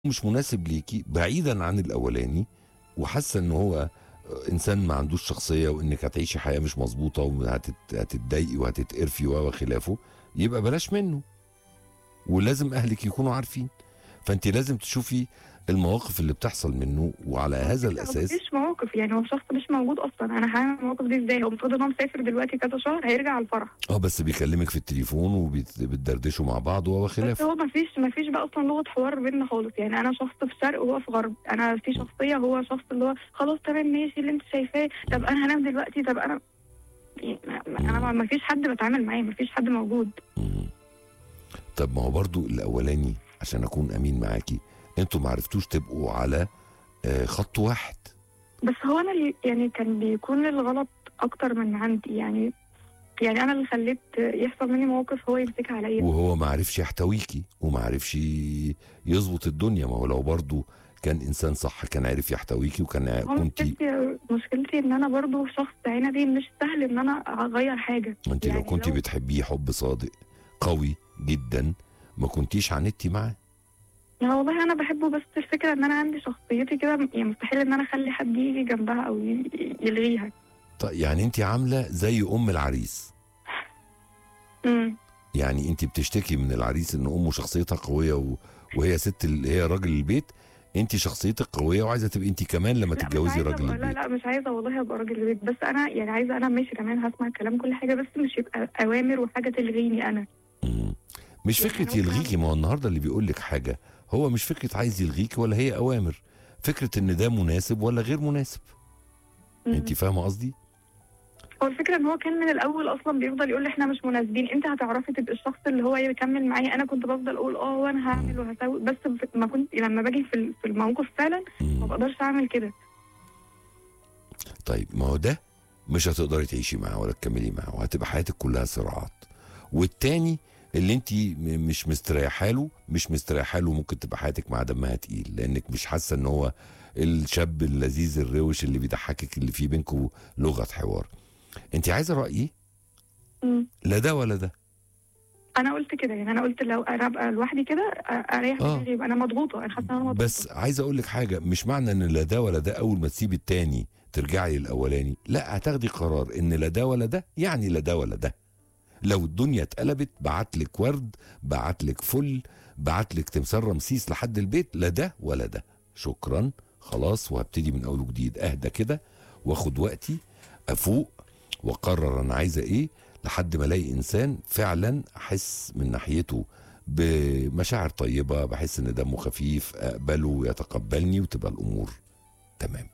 مش مناسب ليكي بعيدا عن الاولاني وحاسه ان هو انسان ما عندوش شخصيه وانك هتعيشي حياه مش مظبوطه وهتتضايقي وهتتقرفي وخلافه يبقى بلاش منه ولازم اهلك يكونوا عارفين فانت لازم تشوفي المواقف اللي بتحصل منه وعلى هذا الاساس مفيش مواقف يعني هو شخص مش موجود اصلا انا هعمل المواقف دي ازاي هو المفروض ان هو مسافر دلوقتي كذا شهر هيرجع على الفرح اه بس بيكلمك في التليفون وبتدردشوا مع بعض وهو بس خلافه هو مفيش مفيش بقى اصلا لغه حوار بينا خالص يعني انا شخص في شرق وهو في غرب انا في شخصيه هو شخص اللي هو خلاص تمام ماشي اللي انت شايفاه طب انا هنام دلوقتي طب انا يعني انا ما- مفيش حد بتعامل معاه مفيش حد موجود مم. طب ما هو برضو الاولاني عشان اكون امين معاكي انتوا ما عرفتوش تبقوا على آه، خط واحد بس هو انا اللي يعني كان بيكون الغلط اكتر من عندي يعني يعني انا اللي خليت يحصل مني مواقف هو يمسكها عليا وهو ما عرفش يحتويكي وما عرفش يظبط الدنيا ما هو لو برضو كان انسان صح كان عارف يحتويكي وكان ع- هو كنت مشكلتي مشكلتي ان انا برضو شخص عنبي مش سهل ان انا اغير حاجه انت لو يعني كنت لو- بتحبيه حب صادق قوي جدا ما كنتيش عاندتي معاه لا والله انا بحبه بس الفكره ان انا عندي شخصيتي كده يعني مستحيل ان انا اخلي حد يجي جنبها او ي- يلغيها طيب يعني انت عامله زي ام العريس امم يعني انت بتشتكي من العريس ان امه شخصيتها قويه و... وهي ست ال... هي راجل البيت انت شخصيتك قويه وعايزه تبقي انت كمان لما لا مش تتجوزي عايزة راجل أبقى- لا البيت لا مش عايزه والله ابقى راجل البيت بس انا يعني عايزه انا ماشي كمان هسمع كلام كل حاجه بس مش يبقى اوامر وحاجه تلغيني انا مم. مش يعني فكره هو يلغيكي ما هو النهارده اللي بيقول لك حاجه هو مش فكره عايز يلغيكي ولا هي اوامر فكره ان ده مناسب ولا غير مناسب مم. انت فاهمه قصدي هو الفكره ان هو كان من الاول اصلا بيفضل يقول لي احنا مش مناسبين انت هتعرفي تبقي الشخص اللي هو يكمل معايا انا كنت بفضل اقول اه وانا هعمل وهسوي بس ما كنت لما باجي في ال- في الموقف فعلا ما مم. بقدرش اعمل كده طيب ما هو ده مش هتقدري تعيشي معاه ولا تكملي معاه وهتبقى حياتك كلها صراعات والتاني اللي انت م- مش مستريحه له مش مستريحه له ممكن تبقى حياتك مع دمها تقيل لانك مش حاسه ان هو الشاب اللذيذ الروش اللي بيضحكك اللي فيه بينكم لغه حوار انت عايزه رايي مم. لا ده ولا ده انا قلت كده يعني انا قلت لو انا ابقى لوحدي كده أ- اريح آه. دماغي يبقى انا مضغوطه انا حاسه ان انا مضغوطه بس عايز اقول لك حاجه مش معنى ان لا ده ولا ده اول ما تسيب التاني ترجعي للاولاني لا هتاخدي قرار ان لا ده ولا ده يعني لا ده ولا ده لو الدنيا اتقلبت بعت لك ورد بعت لك فل بعت لك تمثال رمسيس لحد البيت لا ده ولا ده شكرا خلاص وهبتدي من اول وجديد اهدى كده واخد وقتي افوق واقرر انا عايزه ايه لحد ما الاقي انسان فعلا احس من ناحيته بمشاعر طيبه بحس ان دمه خفيف اقبله ويتقبلني وتبقى الامور تمام